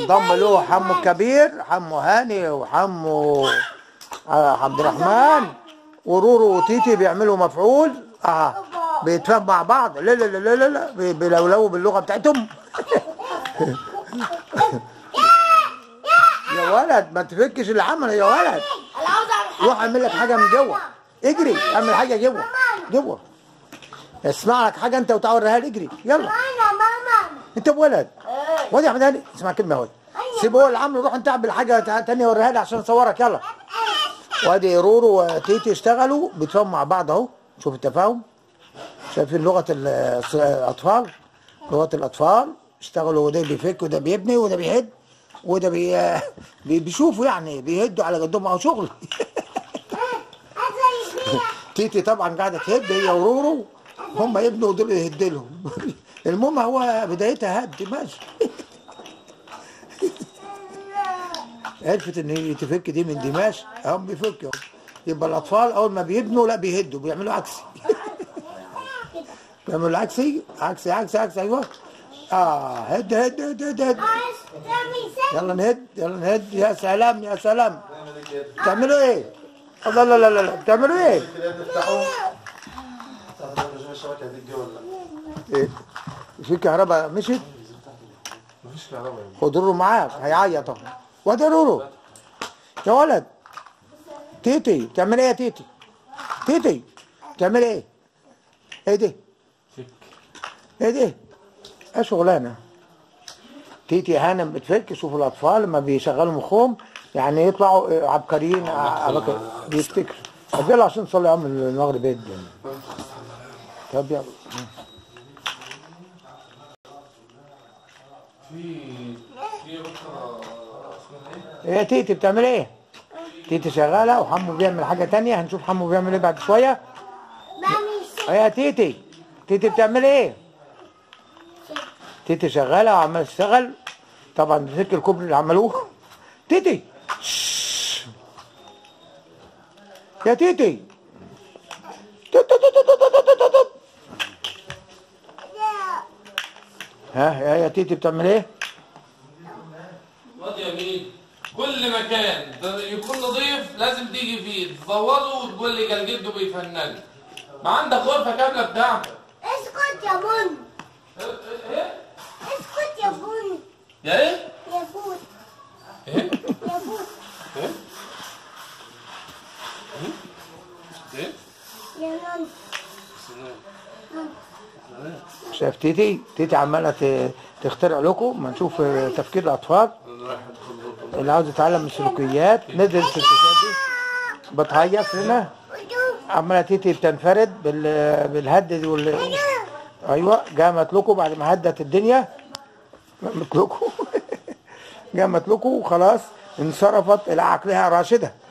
انضم له حمو الكبير حمو هاني وحمو آه، عبد الرحمن ورورو وتيتي بيعملوا مفعول اه بيتفاهموا مع بعض لا لا لا لا لا, لا. بي- بيلولوا باللغه بتاعتهم يا ولد ما تفكش اللي عمله يا ولد انا عاوز اعمل حاجه روح اعمل لك حاجه من جوه اجري اعمل حاجه جوه جوه اسمع لك حاجه انت وتعال وريها لي اجري يلا انا ماما انت بولد واد يا احمد هاني اسمع كلمه اهو سيب هو اللي عامله روح انت اعمل حاجه تع- تانية وريها لي عشان اصورك يلا وادي رورو وتيتي اشتغلوا بيتفاهموا مع بعض اهو شوف التفاهم شايفين لغه ال- الص- الاطفال لغه الاطفال اشتغلوا وده بيفك وده بيبني وده بيهد وده بي... بي- بيشوفوا يعني بيهدوا على قدهم اهو شغل تيتي طبعا قاعده تهد هي ورورو هم يبنوا ودول يهد لهم المهم هو بدايتها هد ماشي عرفت ان هي تفك دي من دماش هم بيفكوا يبقى الاطفال اول ما بيبنوا لا بيهدوا بيعملوا عكسي بيعملوا العكسي عكسي عكسي عكسي ايوه اه هد هد هد هد, هد. يلا نهد يلا نهد يا سلام يا سلام بتعملوا ايه؟ الله لا لا لا لا بتعملوا ايه؟ كده تفتحوا تعرفوا الشبكه هتيجي ولا لا ايه؟ في كهرباء مشيت مفيش كهرباء يعني خدروا معاك هيعيط اهو واد يا رورو يا ولد تيتي بتعمل ايه يا تيتي؟ تيتي بتعمل ايه؟ ايه دي؟ ايه دي؟ ايه شغلانه؟ تيتي هانم بتفك شوفوا الاطفال لما بيشغلوا مخهم يعني يطلعوا آه، عبقريين ع- عبقري بيفتكروا طب يلا عشان نصلي يوم المغرب ايه طب يلا في في بكره اسمها ايه؟ ايه يا تيتي بتعمل ايه؟ تيتي شغالة وحمو بيعمل حاجة تانية هنشوف حمو بيعمل ايه بعد شوية ايه يا تيتي تيتي بتعمل ايه؟ تيتي شغالة وعمالة تشتغل طبعا بتفك الكوبري اللي عملوه تيتي شش. يا تيتي توت توت توت توت توت توت توت. ها يا يا تيتي بتعمل ايه؟ واد يمين كل مكان يكون نظيف لازم تيجي فيه تفوضه وتقول لي قال جده بيفنن ما عندك غرفه كامله بتاعتك اسكت يا بن ايه اسكت يا بن يا ايه يا بن ايه يا بن ايه ايه يا نان شايف تيتي تيتي عماله ت- تخترع لكم ما نشوف آه، تفكير الاطفال انا رايح ادخل غرفة. اللي عاوز يتعلم السلوكيات ندرس السلوكيات دي بتهيص هنا عماله تيتي بتنفرد بال بالهد دي وال ايوه قامت لكم بعد ما هدت الدنيا قامت لكم قامت لكم وخلاص انصرفت الى عقلها راشده